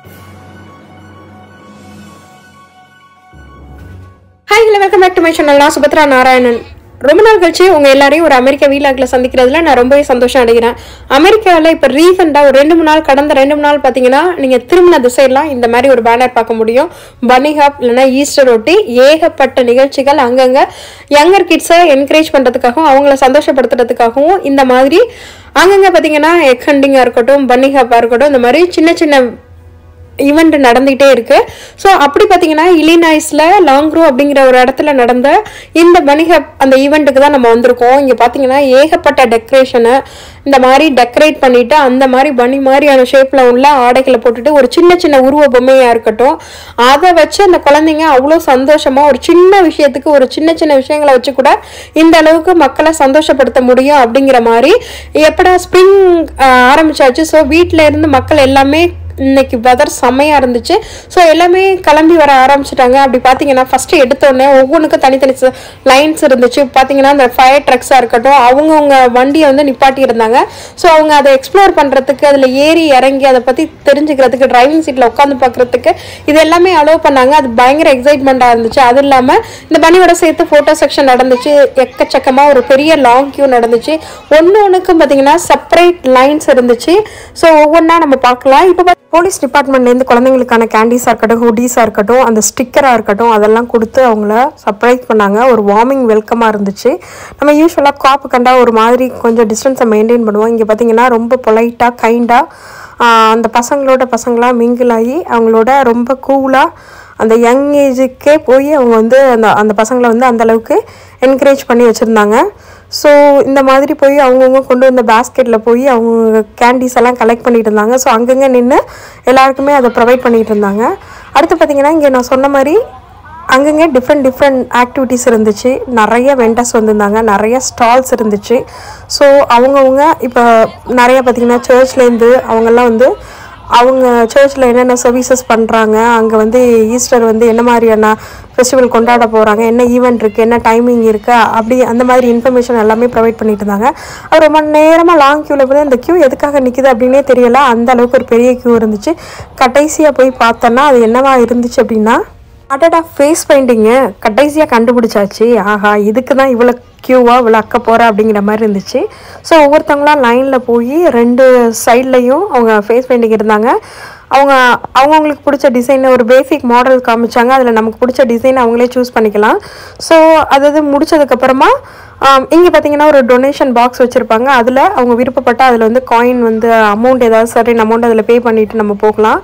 Hi hello welcome back to my channel நான் சுபத்ரா நாராயணன் ரொம்ப நாள் கழிச்சு உங்க எல்லாரையும் ஒரு அமெரிக்கா வீலாக்ல சந்திக்கிறதுல நான் ரொம்பவே சந்தோஷம் அடைகிறேன் அமெரிக்காவில் இப்போ ரீசெண்டாக ஒரு ரெண்டு மூணு நாள் கடந்த ரெண்டு மூணு நாள் பார்த்தீங்கன்னா நீங்கள் திரும்பின திசையெல்லாம் இந்த மாதிரி ஒரு பேனர் பார்க்க முடியும் பனி ஹாப் இல்லைன்னா ஈஸ்டர் ஒட்டி ஏகப்பட்ட நிகழ்ச்சிகள் அங்கங்கே யங்கர் கிட்ஸை என்கரேஜ் பண்ணுறதுக்காகவும் அவங்கள சந்தோஷப்படுத்துறதுக்காகவும் இந்த மாதிரி அங்கங்கே பார்த்தீங்கன்னா எக் ஹண்டிங்காக இருக்கட்டும் பன்னி ஹாப்பாக இருக்கட்டும் இந்த மாதிரி சின்ன சின்ன ஈவெண்ட் நடந்துகிட்டே இருக்கு ஸோ அப்படி பார்த்தீங்கன்னா இலினாய்ஸில் லாங்க்ரூ அப்படிங்கிற ஒரு இடத்துல நடந்த இந்த பனிஹப் அந்த ஈவெண்ட்டுக்கு தான் நம்ம வந்திருக்கோம் இங்கே பார்த்தீங்கன்னா ஏகப்பட்ட டெக்கரேஷனை இந்த மாதிரி டெக்கரேட் பண்ணிட்டு அந்த மாதிரி பனி மாதிரியான ஷேப்பில் உள்ள ஆடைகளை போட்டுட்டு ஒரு சின்ன சின்ன உருவ பொம்மையாக இருக்கட்டும் அதை வச்சு அந்த குழந்தைங்க அவ்வளோ சந்தோஷமாக ஒரு சின்ன விஷயத்துக்கு ஒரு சின்ன சின்ன விஷயங்களை வச்சு கூட இந்த அளவுக்கு மக்களை சந்தோஷப்படுத்த முடியும் அப்படிங்கிற மாதிரி எப்படா ஸ்ப்ரிங் ஆரம்பிச்சாச்சு ஸோ வீட்டில் இருந்து மக்கள் எல்லாமே இன்னைக்கு வெதர் செம்மையாக இருந்துச்சு ஸோ எல்லாமே கிளம்பி வர ஆரம்பிச்சிட்டாங்க அப்படி பார்த்தீங்கன்னா ஃபஸ்ட்டு எடுத்தோடனே ஒவ்வொன்றுக்கும் தனித்தனி லைன்ஸ் இருந்துச்சு பார்த்தீங்கன்னா அந்த ஃபயர் ட்ரக்ஸாக இருக்கட்டும் அவங்கவுங்க வண்டியை வந்து நிப்பாட்டி இருந்தாங்க ஸோ அவங்க அதை எக்ஸ்ப்ளோர் பண்ணுறதுக்கு அதில் ஏறி இறங்கி அதை பற்றி தெரிஞ்சுக்கிறதுக்கு டிரைவிங் சீட்டில் உட்காந்து பார்க்குறதுக்கு இது எல்லாமே அலோவ் பண்ணாங்க அது பயங்கர எக்ஸைட்மெண்ட்டாக இருந்துச்சு அது இல்லாமல் இந்த பனியோட சேர்த்து ஃபோட்டோ செக்ஷன் நடந்துச்சு எக்கச்சக்கமாக ஒரு பெரிய லாங் கியூ நடந்துச்சு ஒன்று ஒன்றுக்கும் பார்த்தீங்கன்னா செப்பரேட் லைன்ஸ் இருந்துச்சு ஸோ ஒவ்வொன்றா நம்ம பார்க்கலாம் இப்போ போலீஸ் டிபார்ட்மெண்ட்லேருந்து குழந்தைங்களுக்கான கேண்டீஸாக இருக்கட்டும் ஹுடீஸாக இருக்கட்டும் அந்த ஸ்டிக்கராக இருக்கட்டும் அதெல்லாம் கொடுத்து அவங்கள சர்ப்ரைஸ் பண்ணாங்க ஒரு வார்மிங் வெல்கமாக இருந்துச்சு நம்ம யூஸ்வலாக காப்பு கண்டா ஒரு மாதிரி கொஞ்சம் டிஸ்டன்ஸை மெயின்டைன் பண்ணுவோம் இங்கே பார்த்தீங்கன்னா ரொம்ப பொலைட்டாக கைண்டாக அந்த பசங்களோட பசங்களாக மிங்கிள் ஆகி அவங்களோட ரொம்ப கூலாக அந்த யங் ஏஜுக்கே போய் அவங்க வந்து அந்த அந்த பசங்களை வந்து அந்த அளவுக்கு என்கரேஜ் பண்ணி வச்சுருந்தாங்க ஸோ இந்த மாதிரி போய் அவங்கவுங்க கொண்டு வந்த பேஸ்கெட்டில் போய் அவங்க கேண்டீஸ் எல்லாம் கலெக்ட் பண்ணிட்டு இருந்தாங்க ஸோ அங்கங்கே நின்று எல்லாருக்குமே அதை ப்ரொவைட் பண்ணிட்டு இருந்தாங்க அடுத்து பார்த்தீங்கன்னா இங்கே நான் சொன்ன மாதிரி அங்கங்கே டிஃப்ரெண்ட் டிஃப்ரெண்ட் ஆக்டிவிட்டீஸ் இருந்துச்சு நிறைய வெண்டர்ஸ் வந்திருந்தாங்க நிறைய ஸ்டால்ஸ் இருந்துச்சு ஸோ அவங்கவுங்க இப்போ நிறைய பார்த்திங்கன்னா சர்ச்லேருந்து அவங்கெல்லாம் வந்து அவங்க சர்ச்சில் என்னென்ன சர்வீசஸ் பண்ணுறாங்க அங்கே வந்து ஈஸ்டர் வந்து என்ன மாதிரியான ஃபெஸ்டிவல் கொண்டாட போகிறாங்க என்ன ஈவெண்ட் இருக்குது என்ன டைமிங் இருக்குது அப்படி அந்த மாதிரி இன்ஃபர்மேஷன் எல்லாமே ப்ரொவைட் பண்ணிட்டு இருந்தாங்க அது ரொம்ப நேரமாக லாங் க்யூவில் போய் அந்த க்யூ எதுக்காக நிற்கிது அப்படின்னே தெரியல அந்த அளவுக்கு ஒரு பெரிய க்யூ இருந்துச்சு கடைசியாக போய் பார்த்தோன்னா அது என்னவா இருந்துச்சு அப்படின்னா அடடா ஃபேஸ் பெயிண்டிங்கு கடைசியாக கண்டுபிடிச்சாச்சு ஆஹா இதுக்கு தான் இவ்வளோ க்யூவாக இவ்வளோ அக்க போகிற அப்படிங்கிற மாதிரி இருந்துச்சு ஸோ ஒவ்வொருத்தவங்களாம் லைனில் போய் ரெண்டு சைட்லையும் அவங்க ஃபேஸ் பெயிண்டிங் இருந்தாங்க அவங்க அவங்கவுங்களுக்கு பிடிச்ச டிசைன் ஒரு பேசிக் மாடல் காமிச்சாங்க அதில் நமக்கு பிடிச்ச டிசைன் அவங்களே சூஸ் பண்ணிக்கலாம் ஸோ அதாவது முடிச்சதுக்கப்புறமா இங்கே பார்த்தீங்கன்னா ஒரு டொனேஷன் பாக்ஸ் வச்சுருப்பாங்க அதில் அவங்க விருப்பப்பட்ட அதில் வந்து காயின் வந்து அமௌண்ட் ஏதாவது சர்டன் அமௌண்ட் அதில் பே பண்ணிவிட்டு நம்ம போகலாம்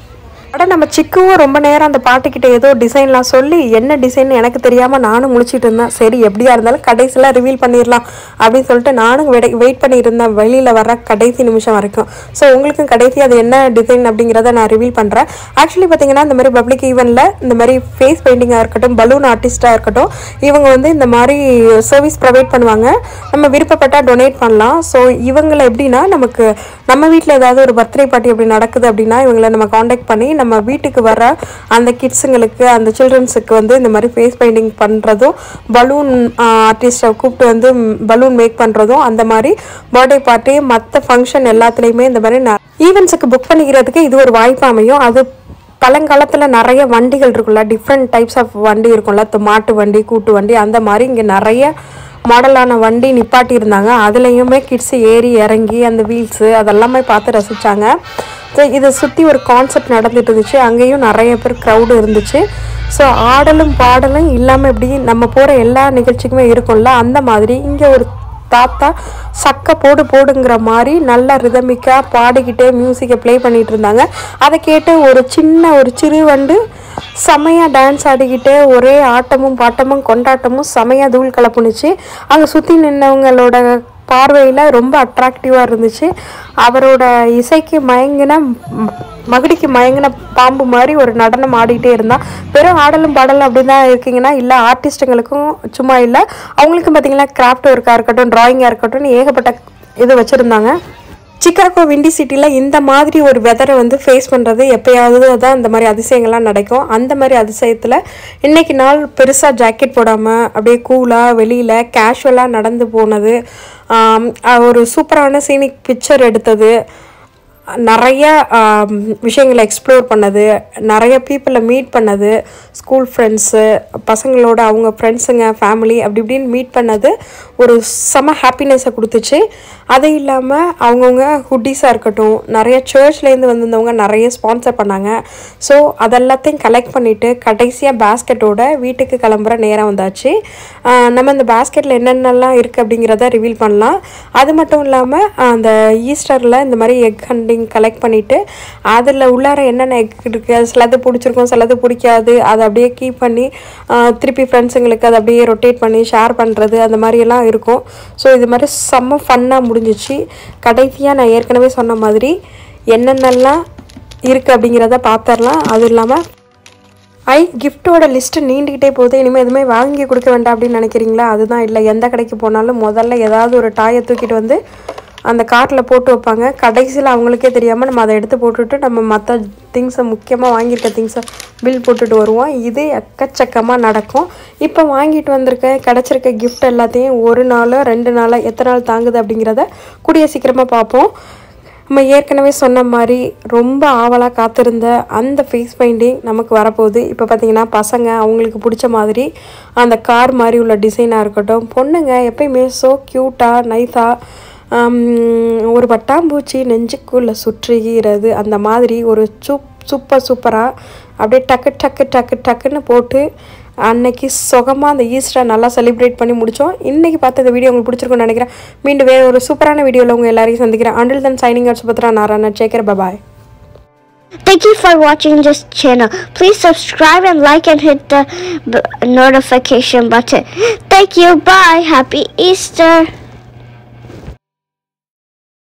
அட நம்ம சிக்குவும் ரொம்ப நேரம் அந்த பாட்டுக்கிட்ட ஏதோ டிசைன்லாம் சொல்லி என்ன டிசைன் எனக்கு தெரியாமல் நானும் முழிச்சிட்டு இருந்தேன் சரி எப்படியா இருந்தாலும் கடைசியில் ரிவீல் பண்ணிடலாம் அப்படின்னு சொல்லிட்டு நானும் வெயிட் பண்ணியிருந்தேன் வெளியில் வர கடைசி நிமிஷம் வரைக்கும் ஸோ உங்களுக்கும் கடைசி அது என்ன டிசைன் அப்படிங்கிறத நான் ரிவீல் பண்ணுறேன் ஆக்சுவலி பார்த்தீங்கன்னா இந்த மாதிரி பப்ளிக் ஈவெண்ட்டில் இந்த மாதிரி ஃபேஸ் பெயிண்டிங்காக இருக்கட்டும் பலூன் ஆர்டிஸ்ட்டாக இருக்கட்டும் இவங்க வந்து இந்த மாதிரி சர்வீஸ் ப்ரொவைட் பண்ணுவாங்க நம்ம விருப்பப்பட்டால் டொனேட் பண்ணலாம் ஸோ இவங்களை எப்படின்னா நமக்கு நம்ம வீட்டில் ஏதாவது ஒரு பர்த்டே பார்ட்டி அப்படி நடக்குது அப்படின்னா இவங்களை நம்ம காண்டாக்ட் பண்ணி நம்ம வீட்டுக்கு வர அந்த கிட்ஸுங்களுக்கு அந்த சில்ட்ரன்ஸுக்கு வந்து இந்த மாதிரி ஃபேஸ் பெயிண்டிங் பண்ணுறதும் பலூன் ஆர்டிஸ்ட்டை கூப்பிட்டு வந்து பலூன் மேக் பண்ணுறதும் அந்த மாதிரி பர்த்டே பார்ட்டி மற்ற ஃபங்க்ஷன் எல்லாத்துலேயுமே இந்த மாதிரி ஈவெண்ட்ஸுக்கு புக் பண்ணிக்கிறதுக்கு இது ஒரு வாய்ப்பு அமையும் அது பழங்காலத்தில் நிறைய வண்டிகள் இருக்குல்ல டிஃப்ரெண்ட் டைப்ஸ் ஆஃப் வண்டி இருக்கும்ல து- மாட்டு வண்டி கூட்டு வண்டி அந்த மாதிரி இங்கே நிறைய மாடலான வண்டி நிப்பாட்டி இருந்தாங்க அதுலேயுமே கிட்ஸ் ஏறி இறங்கி அந்த வீல்ஸு அதெல்லாமே பார்த்து ரசித்தாங்க ஸோ இதை சுற்றி ஒரு கான்செப்ட் நடந்துட்டு இருந்துச்சு அங்கேயும் நிறைய பேர் க்ரௌடு இருந்துச்சு ஸோ ஆடலும் பாடலும் இல்லாமல் எப்படி நம்ம போகிற எல்லா நிகழ்ச்சிக்குமே இருக்கும்ல அந்த மாதிரி இங்கே ஒரு தாத்தா சக்க போடு போடுங்கிற மாதிரி நல்லா ரிதமிக்காக பாடிக்கிட்டே மியூசிக்கை ப்ளே பண்ணிட்டு இருந்தாங்க அதை கேட்டு ஒரு சின்ன ஒரு சிறு வண்டு செமையாக டான்ஸ் ஆடிக்கிட்டே ஒரே ஆட்டமும் பாட்டமும் கொண்டாட்டமும் செமையாக தூள் கலப்புனுச்சு அங்கே சுற்றி நின்னவங்களோட பார்வையில் ரொம்ப அட்ராக்டிவாக இருந்துச்சு அவரோட இசைக்கு மயங்கின ம், மகுடிக்கு மயங்கின பாம்பு மாதிரி ஒரு நடனம் ஆடிட்டே இருந்தான் வெறும் ஆடலும் பாடலும் அப்படி தான் இருக்கீங்கன்னா இல்லை ஆர்டிஸ்ட்டுங்களுக்கும் சும்மா இல்லை அவங்களுக்கும் பார்த்தீங்கன்னா கிராஃப்ட் ஒர்க்காக இருக்கட்டும் டிராயிங்காக இருக்கட்டும் ஏகப்பட்ட இது வச்சுருந்தாங்க சிக்காகோ விண்டி சிட்டியில் இந்த மாதிரி ஒரு வெதரை வந்து ஃபேஸ் பண்ணுறது எப்பயாவது தான் இந்த மாதிரி அதிசயங்கள்லாம் நடக்கும் அந்த மாதிரி அதிசயத்தில் இன்னைக்கு நாள் பெருசாக ஜாக்கெட் போடாமல் அப்படியே கூலாக வெளியில் கேஷுவலாக நடந்து போனது ஆம், அஹ் ஒரு சூப்பரான சீனிக் பிக்சர் எடுத்தது நிறைய ஆம், விஷயங்களை எக்ஸ்ப்ளோர் பண்ணது நிறைய பீப்புளை மீட் பண்ணது ஸ்கூல் ஃப்ரெண்ட்ஸு பசங்களோட அவங்க ஃப்ரெண்ட்ஸுங்க ஃபேமிலி அப்படி இப்படின்னு மீட் பண்ணது ஒரு செம ஹாப்பினஸை கொடுத்துச்சு அது இல்லாமல் அவங்கவுங்க ஹுட்டீஸாக இருக்கட்டும் நிறைய சர்ச்லேருந்து வந்திருந்தவங்க நிறைய ஸ்பான்சர் பண்ணாங்க ஸோ அதெல்லாத்தையும் கலெக்ட் பண்ணிவிட்டு கடைசியாக பேஸ்கெட்டோட வீட்டுக்கு கிளம்புற நேரம் வந்தாச்சு ஆஹ் நம்ம இந்த பேஸ்கெட்டில் என்னென்னலாம் இருக்குது அப்படிங்கிறத ரிவீல் பண்ணலாம் அது மட்டும் இல்லாமல் அந்த ஈஸ்டரில் இந்த மாதிரி எக் ஹண்டிங் கலெக்ட் பண்ணிவிட்டு அதில் உள்ளார என்னென்ன எக் இருக்குது அது சிலது பிடிச்சிருக்கும் சிலது பிடிக்காது அதை அப்படியே கீப் பண்ணி ஆஹ் திருப்பி ஃப்ரெண்ட்ஸுங்களுக்கு அதை அப்படியே ரொட்டேட் பண்ணி ஷேர் பண்ணுறது அந்த மாதிரியெல்லாம் இருக்கும் ஸோ இது மாதிரி செம்ம ஃபன்னாக முடிஞ்சிச்சு கடைசியாக நான் ஏற்கனவே சொன்ன மாதிரி என்னென்னலாம் இருக்குது அப்படிங்கிறத பார்த்துடலாம் அதுவும் இல்லாமல் ஐ கிஃப்ட்டோட லிஸ்ட்டு நீண்டுக்கிட்டே போகுது இனிமேல் எதுவுமே வாங்கி கொடுக்க வேண்டாம் அப்படின்னு நினைக்கிறீங்களா அதுதான் இல்லை எந்த கடைக்கு போனாலும் முதல்ல ஏதாவது ஒரு டாயை தூக்கிட்டு வந்து அந்த கார்ட்டில் போட்டு வைப்பாங்க கடைசியில் அவங்களுக்கே தெரியாமல் நம்ம அதை எடுத்து போட்டுட்டு நம்ம மற்ற திங்ஸை முக்கியமாக வாங்கியிருக்க திங்ஸை பில் போட்டுட்டு வருவோம் இது எக்கச்சக்கமாக நடக்கும் இப்போ வாங்கிட்டு வந்திருக்க கிடச்சிருக்க கிஃப்ட் எல்லாத்தையும் ஒரு நாள் ரெண்டு நாள் எத்தனை நாள் தாங்குது அப்படிங்கிறத கூடிய சீக்கிரமாக பார்ப்போம் நம்ம ஏற்கனவே சொன்ன மாதிரி ரொம்ப ஆவலாக காத்திருந்த அந்த ஃபேஸ் பெயிண்டிங் நமக்கு வரப்போகுது இப்போ பார்த்தீங்கன்னா பசங்க அவங்களுக்கு பிடிச்ச மாதிரி அந்த கார் மாதிரி உள்ள டிசைனாக இருக்கட்டும் பொண்ணுங்க எப்பயுமே ஸோ க்யூட்டாக நைஸாக ஒரு பட்டாம்பூச்சி நெஞ்சுக்குள்ளே சுற்றுகிறது அந்த மாதிரி ஒரு சூப் சூப்பர் சூப்பராக அப்படியே டக்கு டக்கு டக்கு டக்குன்னு போட்டு அன்னைக்கு சுகமாக அந்த ஈஸ்டரை நல்லா செலிப்ரேட் பண்ணி முடித்தோம் இன்றைக்கி பார்த்த இந்த வீடியோ உங்களுக்கு பிடிச்சிருக்கும்னு நினைக்கிறேன் மீண்டும் வேறு ஒரு சூப்பரான வீடியோவில் உங்கள் எல்லாரையும் சந்திக்கிறேன் until then signing out Subhadra Narayanan Sekar bye bye Thank you for watching this channel. Please subscribe and like and hit the b- notification button. Thank you. Bye. Happy Easter.